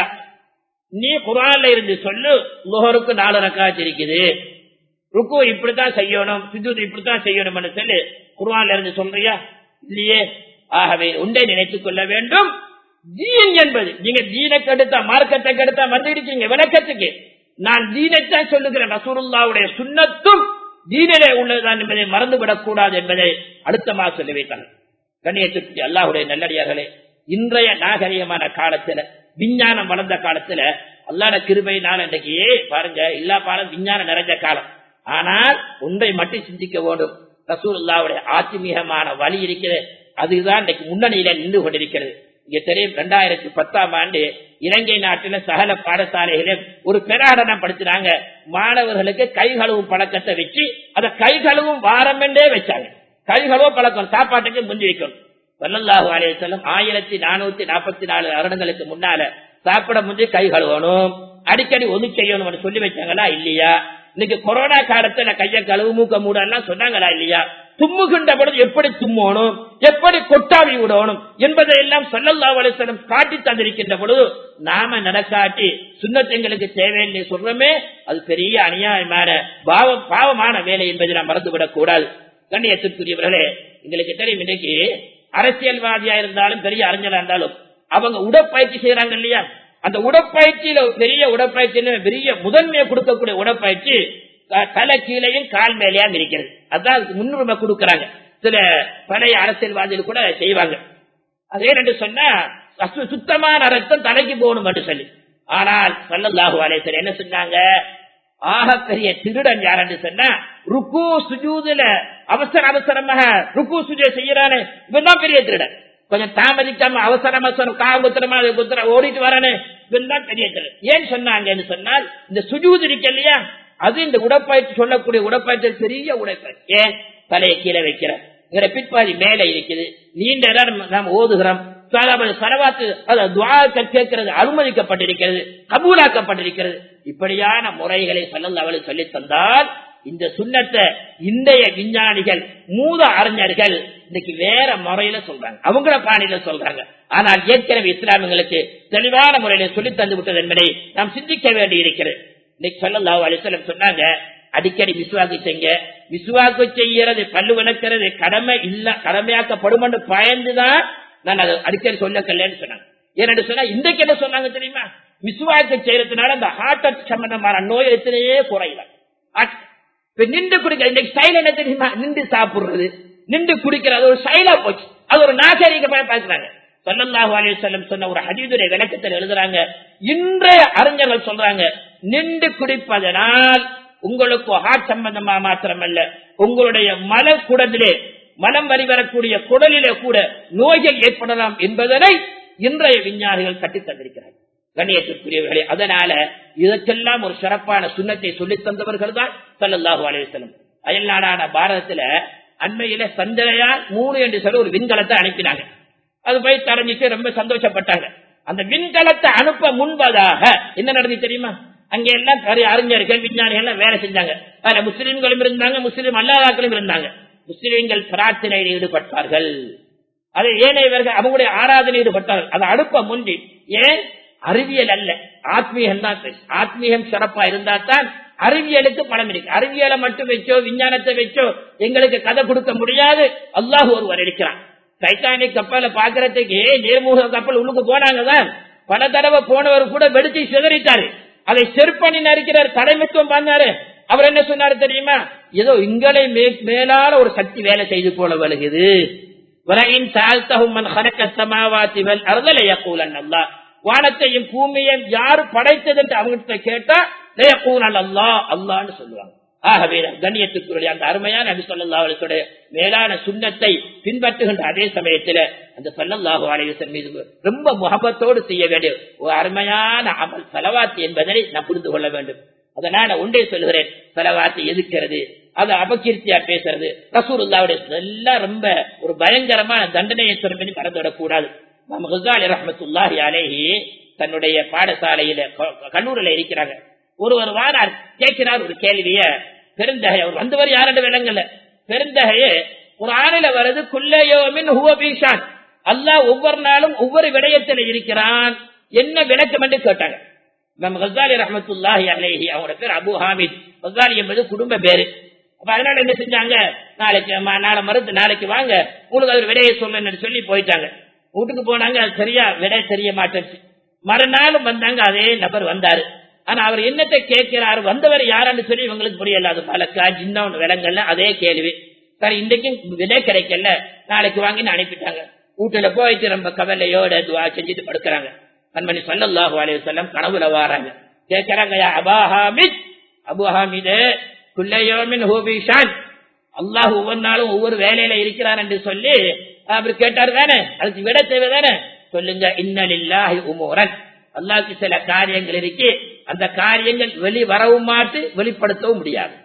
நீ குரான்ல இருந்து சொல்லு லுஹருக்கு நாலு ரக்காச்சு இருக்குது ருக்கு இப்படித்தான் செய்யணும் சுஜூத் இப்படித்தான் செய்யணும்னு சொல்லி குர்ஆன்ல இருந்து சொல்றியா இல்லையே ஆகவே உண்டை நினைத்துக் கொள்ள வேண்டும் தீன் என்பது நீங்க தீனை கெடுத்தா மார்க்கத்தை கெடுத்தா வந்துருக்கீங்க விளக்கத்துக்கு நான் தீனைத்தான் சொல்லுகிறேன் ரசூலுல்லாவுடைய சுண்ணத்தும் தீனிலே உள்ளதுதான் என்பதை மறந்துவிடக் கூடாது என்பதை அடுத்தமாக சொல்லி வைத்தாங்க கண்ணியத்துக்கு அல்லாஹுடைய நல்லடியார்களே இன்றைய நாகரிகமான காலத்துல விஞ்ஞானம் வளர்ந்த காலத்துல அல்லாட கிருபையினால் இன்றைக்கு பாருங்க எல்லா பாலம் விஞ்ஞானம் நிறைஞ்ச காலம் ஆனால் ஒன்றை மட்டும் சிந்திக்க வேண்டும் ரசூலுல்லாவுடைய ஆத்மீகமான வழி இருக்கிறது அதுதான் இன்றைக்கு முன்னணியில நின்று கொண்டிருக்கிறது இங்க தெரியும் இரண்டாயிரத்தி பத்தாம் ஆண்டு இலங்கை நாட்டில சகல பாடசாலைகளில் ஒரு பிரகடனம் படுத்தினாங்க மாணவர்களுக்கு கை கழுவும் பழக்கத்தை வச்சு அதை கை கழுவும் வாரம் என்றே வச்சாங்க கை கழுவ பழக்கம் சாப்பாட்டுக்கு முந்தி வைக்கணும் வல்லல்லாஹு அலைஹி வஸல்லம் ஆயிரத்தி நானூத்தி நாற்பத்தி நாலு வருடங்களுக்கு முன்னால சாப்பிட முந்தி கை கழுவணும் அடிக்கடி ஒது செய்யணும்னு சொல்லி வச்சாங்களா இல்லையா இன்னைக்கு கொரோனா காலத்துல கைய கழுவு மூக்க மூடலாம் சொன்னாங்களா இல்லையா தும்முகின்ற பொழுது எப்படி தும்மணும் எப்படி கொட்டாவி விடணும் என்பதை எல்லாம் சொல்லல்லா அலிசனம் காட்டி தந்திருக்கின்ற பொழுது நாம நடக்காட்டி சுண்ணத்தங்களுக்கு தேவையில்லை சொல்றோமே அது பெரிய அநியாயமான பாவம் பாவமான வேலை என்பதை நாம் மறந்துவிடக் கூடாது கண்ணியத்திற்குரியவர்களே எங்களுக்கு தெரியும் இன்னைக்கு அரசியல்வாதியா இருந்தாலும் பெரிய அறிஞரா இருந்தாலும் அவங்க உடற்பயிற்சி செய்யறாங்க இல்லையா அந்த உடற்பயிற்சியில ஒரு பெரிய உடற்பயிற்சி பெரிய முதன்மையை கொடுக்கக்கூடிய உடற்பயிற்சி க- தலை கீழையும் கால் மேலேயும் இருக்கிறது அதான் அதுக்கு முன்னுரிமை கொடுக்கறாங்க சில பழைய அரசியல்வாதிகள் கூட செய்வாங்க அதே என்று சொன்னா சு- சுத்தமான ரத்தம் தலைக்கு போகணும் என்று சொல்லி ஆனால் சல்லல்லாஹு அலைஹி என்ன சொன்னாங்க ஆகப்பெரிய திருடன் யார் என்று சொன்னா ருக்கு சுஜூதுல அவசர அவசரமாக ருக்கு சுஜூ செய்யறானே இவன் தான் பெரிய திருடன் கொஞ்சம் தாமதிக்காம அவசரம் அவசரம் காகுத்திரமா குத்திர ஓடிட்டு வரானே இவன் தான் பெரிய திருடன் ஏன் சொன்னாங்கன்னு சொன்னால் இந்த சுஜூது இருக்கு இல்லையா அது இந்த உடற்பயிற்சி சொல்லக்கூடிய உடற்பயிற்சி பெரிய உடற்பயிற்சி ஏன் தலையை கீழே வைக்கிற இங்க பிற்பாதி மேலே இருக்குது நீண்ட நேரம் நாம் ஓதுகிறோம் அதாவது சரவாத்து அது துவாக்கள் கேட்கிறது அனுமதிக்கப்பட்டிருக்கிறது கபூலாக்கப்பட்டிருக்கிறது இப்படியான முறைகளை சொல்லல் அவள் சொல்லி தந்தால் இந்த சுண்ணத்தை இன்றைய விஞ்ஞானிகள் மூத அறிஞர்கள் இன்னைக்கு வேற முறையில சொல்றாங்க அவங்கள பாணியில சொல்றாங்க ஆனால் ஏற்கனவே இஸ்லாமியங்களுக்கு தெளிவான முறையில சொல்லி தந்து விட்டது என்பதை நாம் சிந்திக்க வேண்டி இருக்கிறது இன்னைக்கு சொல்லல்லா அலிசலம் சொன்னாங்க அடிக்கடி விசுவாக்கு செய்ய விசுவாக்கு செய்யறது பல்லு விளக்கிறது கடமை இல்ல கடமையாக்கப்படும் என்று பயந்துதான் நான் அதை அடிக்கடி சொல்லக்கலன்னு சொன்னாங்க ஏன்னு சொன்னா இன்றைக்கு என்ன சொன்னாங்க தெரியுமா விசுவாக்கு செய்யறதுனால அந்த ஹார்ட் அட்டாக் சம்பந்தமான நோய் எத்தனையே குறையல Heart- இப்ப நின்று குடிக்கிற இன்னைக்கு ஸ்டைல் என்ன தெரியுமா நின்று சாப்பிடுறது நின்று குடிக்கிறது அது ஒரு ஸ்டைலா போச்சு அது ஒரு நாகரிகமா பேசுறாங்க சல்லல்லாஹு அலைஹி வஸல்லம் சொன்ன ஒரு ஹதீதுடைய விளக்கத்தில் எழுதுறாங்க இன்றைய அறிஞர்கள் சொல்றாங்க நின்று குடிப்பதனால் உங்களுக்கு ஹார்ட் சம்பந்தமா மாத்திரமல்ல உங்களுடைய மல குடத்திலே மலம் வரிவரக்கூடிய குடலிலே கூட நோய்கள் ஏற்படலாம் என்பதனை இன்றைய விஞ்ஞானிகள் கட்டித் தந்திருக்கிறார்கள் கண்ணியத்திற்குரியவர்களே அதனால இதற்கெல்லாம் ஒரு சிறப்பான சுண்ணத்தை சொல்லித் தந்தவர்கள் தான் சல்லல்லாஹு அலைவசலம் அயல் நாடான பாரதத்துல அண்மையில சந்திரயான் மூணு என்று சொல்லி ஒரு விண்கலத்தை அனுப்பினாங்க அது போய் தரஞ்சிட்டு ரொம்ப சந்தோஷப்பட்டாங்க அந்த விண்கலத்தை அனுப்ப முன்பதாக என்ன நடந்து தெரியுமா அங்க எல்லாம் பெரிய அறிஞர்கள் விஞ்ஞானிகள் எல்லாம் வேலை செஞ்சாங்க அதுல முஸ்லிம்களும் இருந்தாங்க முஸ்லிம் அல்லாதாக்களும் இருந்தாங்க முஸ்லிம்கள் பிரார்த்தனையில் ஈடுபட்டார்கள் அதை ஏனையவர்கள் அவங்களுடைய ஆராதனை ஈடுபட்டார்கள் அதை அனுப்ப முந்தி ஏன் அறிவியல் அல்ல ஆத்மீகம் தான் பெருசு. ஆத்மீகம் சிறப்பா இருந்தா தான் அறிவியலுக்கு பணம் இருக்கு அறிவியலை மட்டும் வச்சோ விஞ்ஞானத்தை வச்சோ எங்களுக்கு கதை கொடுக்க முடியாது அல்லாஹ் ஒருவர் இருக்கிறான் டைட்டானிக் கப்பலை பாக்குறதுக்கு நேர்முக கப்பல் உள்ளுக்கு போனாங்கதான் பல தடவை போனவர் கூட வெடிச்சு சிதறிட்டாரு அதை செருப்பணி நறுக்கிறார் தலைமைத்துவம் பண்ணாரு அவர் என்ன சொன்னாரு தெரியுமா ஏதோ இங்களை மே- மேலான ஒரு சக்தி வேலை செய்து போல வருகிறது وَلَئِنْ سَأَلْتَهُمْ مَنْ خَلَقَ السَّمَاوَاتِ وَالْأَرْضَ لَيَقُولَنَّ اللَّهُ வானத்தையும் பூமியையும் யாரு படைத்தது என்று அவங்ககிட்ட கேட்டா லேக்கூனல் அல்லா அல்லான்னு சொல்லுவாங்க ஆகவே கண்ணியத்துக்குரிய அந்த அருமையான நபி சொல்லா அவர்களுடைய மேலான சுண்ணத்தை பின்பற்றுகின்ற அதே சமயத்துல அந்த சல்லல்லாஹு அலைவசன் மீது ரொம்ப முகபத்தோடு செய்ய வேண்டிய ஒரு அருமையான அமல் செலவாத்து என்பதை நான் புரிந்து கொள்ள வேண்டும் அதனால ஒன்றே சொல்லுகிறேன் செலவாத்து எதுக்கிறது அது அபகீர்த்தியா பேசுறது ரசூருல்லாவுடைய எல்லாம் ரொம்ப ஒரு பயங்கரமான தண்டனையை சொல்லி மறந்துவிடக் கூடாது நம்ம ஹுசாலி ரஹமத்துல்லாஹி அலேஹி தன்னுடைய பாடசாலையில கல்லூரில இருக்கிறாங்க ஒருவர் வாரார் கேட்கிறார் ஒரு கேள்விய பெருந்தகை அவர் வந்தவர் யாரோட விலங்கல்ல பெருந்தகையே ஒரு ஆணில வருது குல்லையோமின் ஹுவபீஷான் அல்லாஹ் ஒவ்வொரு நாளும் ஒவ்வொரு விடயத்தில் இருக்கிறான் என்ன விளக்கம் என்று கேட்டாங்க நம்ம ஹசாலி ரஹமத்துல்லாஹி அலேஹி அவங்களோட பேர் அபு ஹாமித் ஹசாலி என்பது குடும்ப பேரு அப்ப அதனால என்ன செஞ்சாங்க நாளைக்கு நாளை மருந்து நாளைக்கு வாங்க உங்களுக்கு அவர் விடையை சொல்லுன்னு சொல்லி போயிட்டாங்க வீட்டுக்கு போனாங்க அது சரியா விடை தெரிய மாட்டேச்சு மறுநாளும் வந்தாங்க அதே நபர் வந்தாரு ஆனா அவர் என்னத்தை கேட்கிறாரு வந்தவர் யாரான்னு சொல்லி இவங்களுக்கு புரியல அது பலக்கா சின்ன ஒன்று விலங்கல்ல அதே கேள்வி சரி இன்றைக்கும் விடை கிடைக்கல நாளைக்கு வாங்கின்னு அனுப்பிட்டாங்க வீட்டுல போயிட்டு ரொம்ப கவலையோட துவா செஞ்சுட்டு படுக்கிறாங்க கண்மணி சல்லல்லாஹு அலைய செல்லம் கனவுல வாராங்க கேட்கிறாங்க அபா ஹாமித் அபு ஹாமிது குல்லையோமின் ஹூபிஷான் அல்லாஹ் ஒவ்வொரு நாளும் ஒவ்வொரு வேலையில இருக்கிறார் என்று சொல்லி அவர் கேட்டார் தானே அதுக்கு விட தேவை தானே சொல்லுங்க இன்னலில்லாஹி உமோரன் அல்லாஹ்க்கு சில காரியங்கள் இருக்கு அந்த காரியங்கள் வெளி வரவும் மாட்டு வெளிப்படுத்தவும் முடியாது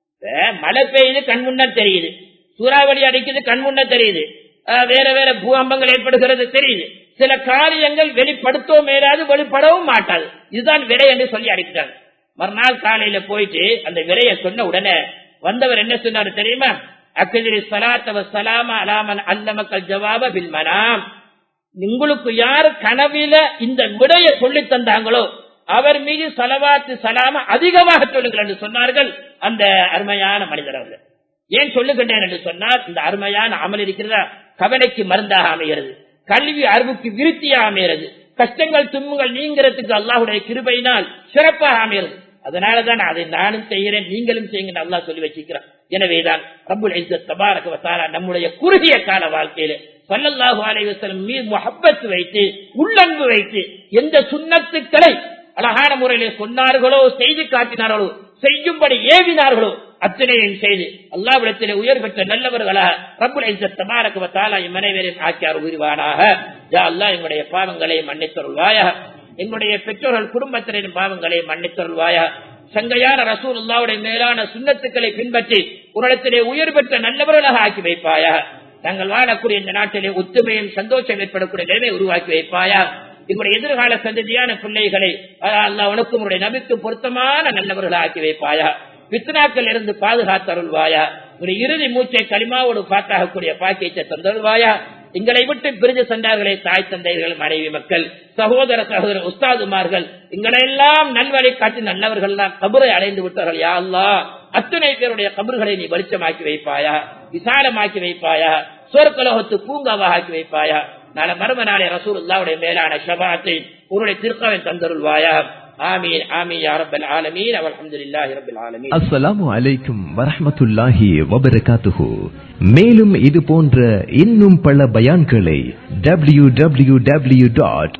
மழை பெய்யுது கண் முன்ன தெரியுது சூறாவளி அடிக்குது கண் முன்ன தெரியுது வேற வேற பூகம்பங்கள் ஏற்படுகிறது தெரியுது சில காரியங்கள் வெளிப்படுத்தவும் மேலாது வெளிப்படவும் மாட்டாது இதுதான் விடை என்று சொல்லி அடிக்கிறாங்க மறுநாள் காலையில போயிட்டு அந்த விடையை சொன்ன உடனே வந்தவர் என்ன சொன்னாரு தெரியுமா அக்கதிரி சலாத்தவ சலாம அலாமன் அல்லமக்கள் ஜவாப பில் மனாம் உங்களுக்கு யார் கனவில இந்த விடைய சொல்லி தந்தாங்களோ அவர் மீது சலவாத்து சலாம அதிகமாக சொல்லுங்கள் என்று சொன்னார்கள் அந்த அருமையான மனிதர் அவர்கள் ஏன் சொல்லுகின்றேன் என்று சொன்னால் இந்த அருமையான அமல் இருக்கிறதா கவலைக்கு மருந்தாக அமைகிறது கல்வி அறிவுக்கு விருத்தியாக அமைகிறது கஷ்டங்கள் துன்பங்கள் நீங்கிறதுக்கு அல்லாஹுடைய கிருபையினால் சிறப்பாக அமைகிறது அதனாலதான் அதை நானும் செய்கிறேன் நீங்களும் செய்யுங்க அல்லா சொல்லி வச்சிருக்கிறான் எனவேதான் ரப்புல் தபாரக வசாரா நம்முடைய குறுகிய கால வாழ்க்கையில சல்லல்லாஹு அலைவசலம் மீது முகப்பத்து வைத்து உள்ளன்பு வைத்து எந்த சுண்ணத்துக்களை அழகான முறையிலே சொன்னார்களோ செய்து காட்டினார்களோ செய்யும்படி ஏவினார்களோ அத்தனையும் செய்து அல்லாவிடத்திலே உயர் பெற்ற நல்லவர்களாக ரப்புல் தபாரக வசாலா மனைவரையும் ஆக்கியார் உருவானாக ஜா அல்லா எங்களுடைய பாவங்களை மன்னித்தருள்வாயாக எங்களுடைய பெற்றோர்கள் குடும்பத்தினரின் பாவங்களை மன்னித்தருள்வாயா சங்கையான ரசூல் அல்லாவுடைய மேலான சுண்ணத்துக்களை பின்பற்றி உலகத்திலே உயர் பெற்ற நல்லவர்களாக ஆக்கி வைப்பாயா தங்கள் வாழக்கூடிய இந்த நாட்டிலே ஒத்துமையும் சந்தோஷம் ஏற்படக்கூடிய நிலைமை உருவாக்கி வைப்பாயா எங்களுடைய எதிர்கால சந்ததியான பிள்ளைகளை அல்லா உனக்கும் உடைய நபிக்கு பொருத்தமான நல்லவர்களாக ஆக்கி வைப்பாயா பித்னாக்கள் இருந்து பாதுகாத்தருள்வாயா உடைய இறுதி மூச்சை களிமாவோடு பாத்தாகக்கூடிய பாக்கியத்தை தந்தருள்வாயா எங்களை விட்டு பிரிஞ்சு சென்றார்களே தாய் தந்தைகள் மனைவி மக்கள் சகோதர சகோதர உஸ்தாதுமார்கள் எங்களை எல்லாம் நல்வழி காட்டி நல்லவர்கள் எல்லாம் கபரை அடைந்து விட்டார்கள் யா அல்லா அத்தனை பேருடைய கபர்களை நீ வெளிச்சமாக்கி வைப்பாயா விசாலமாக்கி வைப்பாயா சொற்கலோகத்து பூங்காவாக ஆக்கி வைப்பாயா நாளை மர்ம நாளை ரசூலுல்லாவுடைய மேலான ஷபாத்தை உன்னுடைய திருக்கவை தந்தருள்வாயா ஆமீன் ஆமீன் யா ரப்பல் ஆலமீன் அல்ஹம்துலில்லாஹி ரப்பில் ஆலமீன் அஸ்ஸலாமு அலைக்கும் வரஹ்மத்துல்லாஹி வபரகாத்துஹு மேலும் இது போன்ற இன்னும் பல பயான்களை W W W dot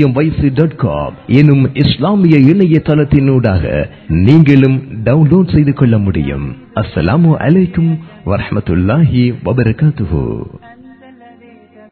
dot com எனும் இஸ்லாமிய இணையதளத்தினூடாக நீங்களும் டவுன்லோட் செய்து கொள்ள முடியும் அஸ்ஸலாமு அலைக்கும் வரஹ்மத்துல்லாஹி வபரகாத்துஹு